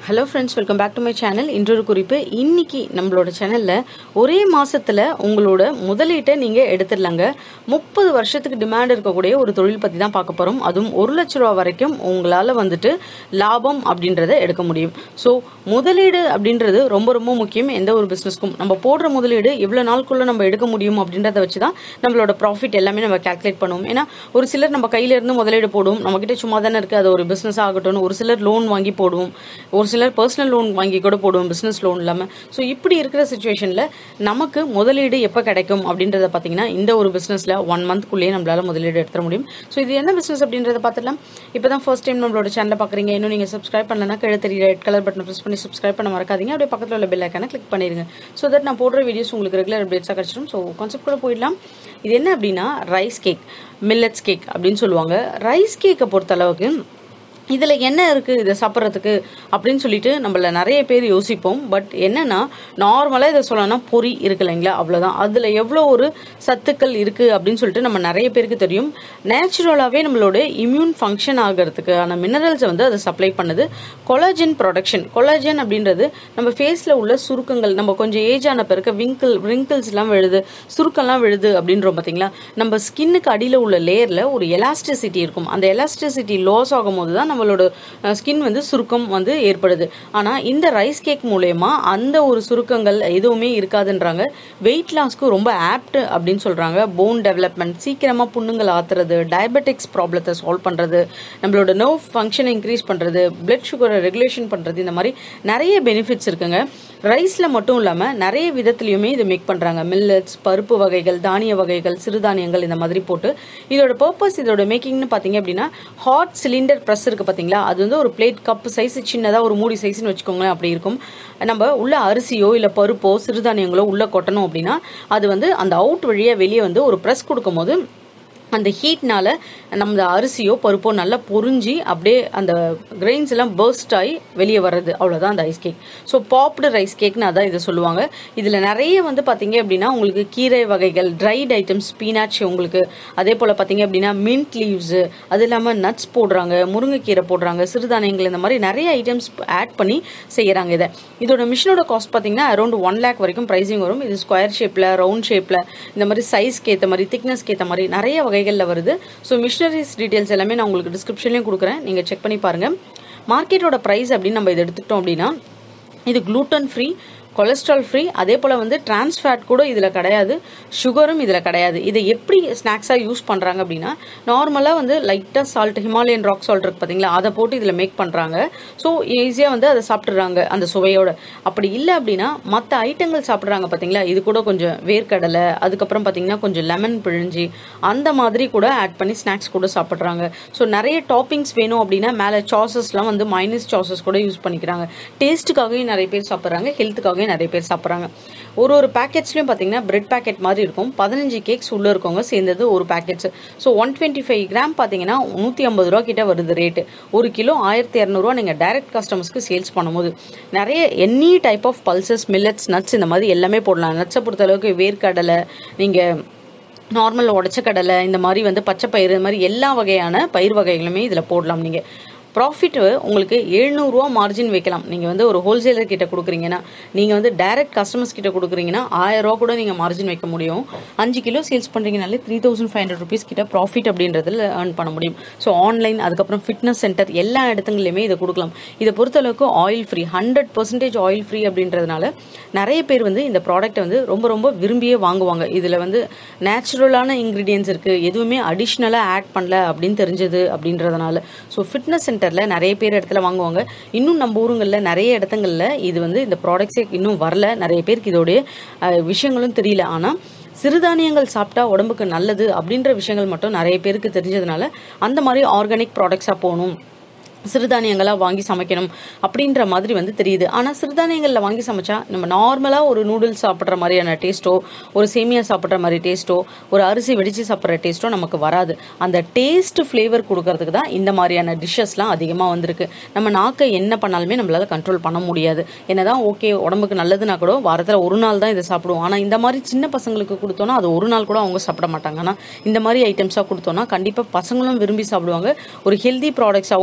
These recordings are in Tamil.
hello friends welcome back to my channel இன்றொரு குறிப்பு இன்னைக்கு நம்மளோட சேனலில் ஒரே மாசத்துல உங்களோட முதலீட்டை நீங்கள் எடுத்துடலாங்க முப்பது வருஷத்துக்கு டிமாண்ட் இருக்கக்கூடிய ஒரு தொழில் பற்றி தான் பார்க்க போகிறோம் அதுவும் ஒரு லட்ச ரூபா வரைக்கும் உங்களால் வந்துட்டு லாபம் அப்படின்றத எடுக்க முடியும் ஸோ முதலீடு அப்படின்றது ரொம்ப ரொம்ப முக்கியம் எந்த ஒரு பிஸ்னஸ்க்கும் நம்ம போடுற முதலீடு எவ்வளோ நாளுக்குள்ளே நம்ம எடுக்க முடியும் அப்படின்றத வச்சு தான் நம்மளோட ப்ராஃபிட் எல்லாமே நம்ம கால்குலேட் பண்ணுவோம் ஏன்னா ஒரு சிலர் நம்ம கையில இருந்து முதலீடு போடுவோம் நம்மக்கிட்ட சும்மா தானே இருக்குது அது ஒரு பிஸ்னஸ் ஆகட்டும் ஒரு சிலர் லோன் வாங்கி போடுவோம் ஒரு சிலர் பர்சனல் லோன் வாங்கி கூட போடுவோம் பிஸ்னஸ் லோன் இல்லாமல் ஸோ இப்படி இருக்கிற சுச்சுவேஷனில் நமக்கு முதலீடு எப்போ கிடைக்கும் அப்படின்றத பார்த்தீங்கன்னா இந்த ஒரு பிஸ்னஸில் ஒன் மந்த்க்குள்ளேயே நம்மளால முதலீடு எடுத்துட முடியும் ஸோ இது என்ன பிஸ்னஸ் அப்படின்றத பார்த்துலாம் இப்போ தான் ஃபர்ஸ்ட் டைம் நம்மளோட சேனலை பார்க்குறீங்க இன்னும் நீங்கள் சப்ஸ்கிரைப் பண்ணலன்னா கீழே தெரிய ரெட் கலர் பட்டன் ப்ரெஸ் பண்ணி சப்ஸ்கிரைப் பண்ண மறக்காதீங்க அப்படியே பக்கத்தில் உள்ள பெல் ஐக்கான கிளிக் பண்ணிடுங்க ஸோ தட் நான் போடுற வீடியோஸ் உங்களுக்கு ரெகுலர் அப்டேட்ஸாக கிடச்சிடும் ஸோ கான்செப்ட் கூட போயிடலாம் இது என்ன அப்படின்னா ரைஸ் கேக் மில்லட்ஸ் கேக் அப்படின்னு சொல்லுவாங்க ரைஸ் கேக்கை பொறுத்த அளவுக்கு இதில் என்ன இருக்குது இதை சாப்பிட்றதுக்கு அப்படின்னு சொல்லிட்டு நம்மள நிறைய பேர் யோசிப்போம் பட் என்னன்னா நார்மலாக இதை சொல்லணும்னா பொறி இருக்கு இல்லைங்களா அவ்வளோதான் அதில் எவ்வளோ ஒரு சத்துக்கள் இருக்குது அப்படின்னு சொல்லிட்டு நம்ம நிறைய பேருக்கு தெரியும் நேச்சுரலாகவே நம்மளோட இம்யூன் ஃபங்க்ஷன் ஆகிறதுக்கான மினரல்ஸை வந்து அது சப்ளை பண்ணுது கொலாஜன் ப்ரொடக்ஷன் கொலாஜன் அப்படின்றது நம்ம ஃபேஸில் உள்ள சுருக்கங்கள் நம்ம கொஞ்சம் ஏஜ் ஆன பிறகு விங்கிள் ரிங்கிள்ஸ்லாம் விழுது சுருக்கம்லாம் விழுது அப்படின்றோம் பார்த்தீங்களா நம்ம ஸ்கின்னுக்கு அடியில் உள்ள லேயரில் ஒரு எலாஸ்டிசிட்டி இருக்கும் அந்த எலாஸ்டிசிட்டி லாஸ் ஆகும் போது தான் நம்மளோட ஸ்கின் வந்து சுருக்கம் வந்து ஏற்படுது ஆனால் இந்த ரைஸ் கேக் மூலயமா அந்த ஒரு சுருக்கங்கள் எதுவுமே இருக்காதுன்றாங்க வெயிட் லாஸ்க்கு ரொம்ப ஆப்ட் அப்படின்னு சொல்கிறாங்க போன் டெவலப்மெண்ட் சீக்கிரமாக புண்ணுங்கள் ஆத்துறது டயபெட்டிக்ஸ் ப்ராப்ளத்தை சால்வ் பண்ணுறது நம்மளோட நர்வ் ஃபங்க்ஷனை இன்க்ரீஸ் பண்ணுறது பிளட் சுகரை ரெகுலேஷன் பண்ணுறது இந்த மாதிரி நிறைய பெனிஃபிட்ஸ் இருக்குங்க ரைஸில் மட்டும் இல்லாமல் நிறைய விதத்துலையுமே இது மேக் பண்ணுறாங்க மில்லட்ஸ் பருப்பு வகைகள் தானிய வகைகள் சிறுதானியங்கள் இந்த மாதிரி போட்டு இதோட பர்பஸ் இதோட மேக்கிங்னு பார்த்தீங்க அப்படின்னா ஹாட் சிலிண்டர் ப்ரெஸ் இருக்குது பார்த்தீங்களா அது வந்து ஒரு பிளேட் கப் சைஸ் சின்னதாக ஒரு மூடி சைஸ்னு வச்சுக்கோங்களேன் அப்படி இருக்கும் நம்ம உள்ள அரிசியோ இல்லை பருப்போ சிறுதானியங்களோ உள்ள கொட்டணும் அப்படின்னா அது வந்து அந்த அவுட் வழியாக வெளியே வந்து ஒரு ப்ரெஸ் கொடுக்கும்போது அந்த ஹீட்னால நம்ம அரிசியோ பருப்போ நல்லா பொறிஞ்சி அப்படியே அந்த கிரெயின்ஸ் எல்லாம் பர்ஸ்ட் ஆகி வெளியே வர்றது அவ்வளோதான் அந்த ice cake so puffed rice கேக்னு அதான் இதை சொல்லுவாங்க இதில் நிறைய வந்து பார்த்தீங்க அப்படின்னா உங்களுக்கு கீரை வகைகள் ட்ரைட் ஐட்டம்ஸ் ஸ்பீனாச் உங்களுக்கு அதே போல் பார்த்தீங்க அப்படின்னா மின்ட் லீவ்ஸு அது இல்லாமல் நட்ஸ் போடுறாங்க முருங்கைக்கீரை போடுறாங்க சிறுதானியங்கள் இந்த மாதிரி நிறைய ஐட்டம்ஸ் ஆட் பண்ணி செய்கிறாங்க இதை இதோட மிஷினோட காஸ்ட் பார்த்தீங்கன்னா அரௌண்ட் ஒன் லேக் வரைக்கும் ப்ரைஸிங் வரும் இது ஸ்கொயர் ஷேப்பில் ரவுண்ட் ஷேப்பில் இந்த மாதிரி சைஸ்க்கு ஏற்ற மாதிரி திக்னஸ்க்கு ஏற்ற மாதிரி நிறைய வகை வகைகளில் வருது ஸோ மிஷினரிஸ் டீட்டெயில்ஸ் எல்லாமே நான் உங்களுக்கு டிஸ்கிரிப்ஷன்லேயும் கொடுக்குறேன் நீங்கள் செக் பண்ணி பாருங்கள் மார்க்கெட்டோட ப்ரைஸ் அப்படின்னு நம்ம இதை எடுத்துக்கிட்டோம் அப்படின்னா இது குளூட்டன் ஃப்ரீ கொலஸ்ட்ரால் ஃப்ரீ அதே போல் வந்து டிரான்ஸ் ஃபேட் கூட இதில் கிடையாது சுகரும் இதில் கிடையாது இதை எப்படி ஸ்நாக்ஸாக யூஸ் பண்ணுறாங்க அப்படின்னா நார்மலாக வந்து லைட்டாக சால்ட் ஹிமாலயன் ராக் சால்ட் இருக்குது பார்த்தீங்களா அதை போட்டு இதில் மேக் பண்ணுறாங்க ஸோ ஈஸியாக வந்து அதை சாப்பிட்றாங்க அந்த சுவையோட அப்படி இல்லை அப்படின்னா மற்ற ஐட்டங்கள் சாப்பிட்றாங்க பார்த்தீங்களா இது கூட கொஞ்சம் வேர்க்கடலை அதுக்கப்புறம் பார்த்தீங்கன்னா கொஞ்சம் லெமன் பிழிஞ்சி அந்த மாதிரி கூட ஆட் பண்ணி ஸ்நாக்ஸ் கூட சாப்பிட்றாங்க ஸோ நிறைய டாப்பிங்ஸ் வேணும் அப்படின்னா மேலே சாசஸ்லாம் வந்து மைனஸ் சாசஸ் கூட யூஸ் பண்ணிக்கிறாங்க டேஸ்ட்டுக்காகவே நிறைய பேர் சாப்பிட்றாங்க ஹெல்த்துக்காகவே நிறைய பேர் சாப்பிட்றாங்க ஒரு ஒரு பேக்கெட்ஸ்லையும் பார்த்தீங்கன்னா பிரெட் பேக்கெட் மாதிரி இருக்கும் பதினஞ்சு கேக்ஸ் உள்ளே இருக்கவங்க சேர்ந்தது ஒரு packets so one twenty five gram பார்த்தீங்கன்னா நூற்றி ஐம்பது ரூபா கிட்ட வருது ரேட்டு ஒரு கிலோ ஆயிரத்தி இரநூறுவா நீங்கள் டைரக்ட் கஸ்டமர்ஸ்க்கு சேல்ஸ் பண்ணும்போது நிறைய any type of pulses millets nuts இந்த மாதிரி எல்லாமே போடலாம் நட்ஸை பொறுத்த அளவுக்கு வேர்க்கடலை நீங்கள் நார்மல் உடச்ச கடலை இந்த மாதிரி வந்து பச்சை பயிர் இந்த மாதிரி எல்லா வகையான பயிர் வகைகளுமே இதில் போடலாம் நீங்கள் ப்ராஃபிட் உங்களுக்கு எழுநூறுவா மார்ஜின் வைக்கலாம் நீங்கள் வந்து ஒரு ஹோல்சேலர் கிட்ட கொடுக்குறீங்கன்னா நீங்கள் வந்து டைரக்ட் கஸ்டமர்ஸ் கிட்ட கொடுக்குறீங்கன்னா ஆயிரம் ரூபா கூட நீங்கள் மார்ஜின் வைக்க முடியும் அஞ்சு கிலோ சேல்ஸ் பண்ணுறீங்கனாலே three thousand five hundred rupees கிட்ட ப்ராஃபிட் அப்படின்றதுல ஏர்ன் பண்ண முடியும் ஸோ ஆன்லைன் அதுக்கப்புறம் ஃபிட்னஸ் சென்டர் எல்லா இடத்துலையுமே இதை கொடுக்கலாம் இதை பொறுத்தளவுக்கு oil free hundred percentage oil free அப்படின்றதுனால நிறைய பேர் வந்து இந்த ப்ராடக்ட்டை வந்து ரொம்ப ரொம்ப விரும்பியே வாங்குவாங்க இதில் வந்து நேச்சுரலான இன்க்ரீடியன்ஸ் இருக்குது எதுவுமே அடிஷ்னலாக ஆட் பண்ணல அப்படின்னு தெரிஞ்சது அப்படின்றதுனால ஸோ ஃபிட்னஸ் சென்டர் சென்டரில் நிறைய பேர் இடத்துல வாங்குவாங்க இன்னும் நம்ம ஊருங்களில் நிறைய இடத்துங்களில் இது வந்து இந்த ப்ராடக்ட்ஸே இன்னும் வரல நிறைய பேருக்கு இதோடைய விஷயங்களும் தெரியல ஆனால் சிறுதானியங்கள் சாப்பிட்டா உடம்புக்கு நல்லது அப்படின்ற விஷயங்கள் மட்டும் நிறைய பேருக்கு தெரிஞ்சதுனால அந்த மாதிரி ஆர்கானிக் ப்ராடக்ட்ஸாக போகணும் சிறுதானியங்களாக வாங்கி சமைக்கணும் அப்படின்ற மாதிரி வந்து தெரியுது ஆனால் சிறுதானியங்களில் வாங்கி சமைச்சா நம்ம நார்மலாக ஒரு நூடுல்ஸ் சாப்பிட்ற மாதிரியான டேஸ்ட்டோ ஒரு சேமியா சாப்பிட்ற மாதிரி டேஸ்ட்டோ ஒரு அரிசி வெடித்து சாப்பிட்ற டேஸ்ட்டோ நமக்கு வராது அந்த டேஸ்ட் ஃப்ளேவர் கொடுக்கறதுக்கு தான் இந்த மாதிரியான டிஷ்ஷஸ்லாம் அதிகமாக வந்திருக்கு நம்ம நாக்கை என்ன பண்ணாலுமே நம்மளால கண்ட்ரோல் பண்ண முடியாது என்னதான் ஓகே உடம்புக்கு நல்லதுன்னா கூட வாரத்தில் ஒரு நாள் தான் இதை சாப்பிடுவோம் ஆனால் இந்த மாதிரி சின்ன பசங்களுக்கு கொடுத்தோன்னா அது ஒரு நாள் கூட அவங்க சாப்பிட மாட்டாங்க ஆனால் இந்த மாதிரி ஐட்டம்ஸாக கொடுத்தோன்னா கண்டிப்பாக பசங்களும் விரும்பி சாப்பிடுவாங்க ஒரு ஹெல்தி ப்ராடக்ட்ஸாகவும் இது இருக்கும்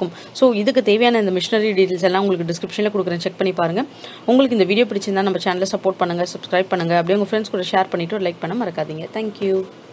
இருக்கும் ஸோ இதுக்கு தேவையான இந்த மிஷினரி டீட்டெயில்ஸ் எல்லாம் உங்களுக்கு டிஸ்கிரிப்ஷனில் கொடுக்குறேன் செக் பண்ணி பாருங்க உங்களுக்கு இந்த வீடியோ பிடிச்சிருந்தா நம்ம சேனலை சப்போர்ட் பண்ணுங்க சப்ஸ்கிரைப் பண்ணுங்க அப்படியே உங்க ஃப்ரெண்ட்ஸ் கூட ஷேர் பண்ணிட்டு லைக் பண்ண மறக்காதீங்க தேங்க்யூ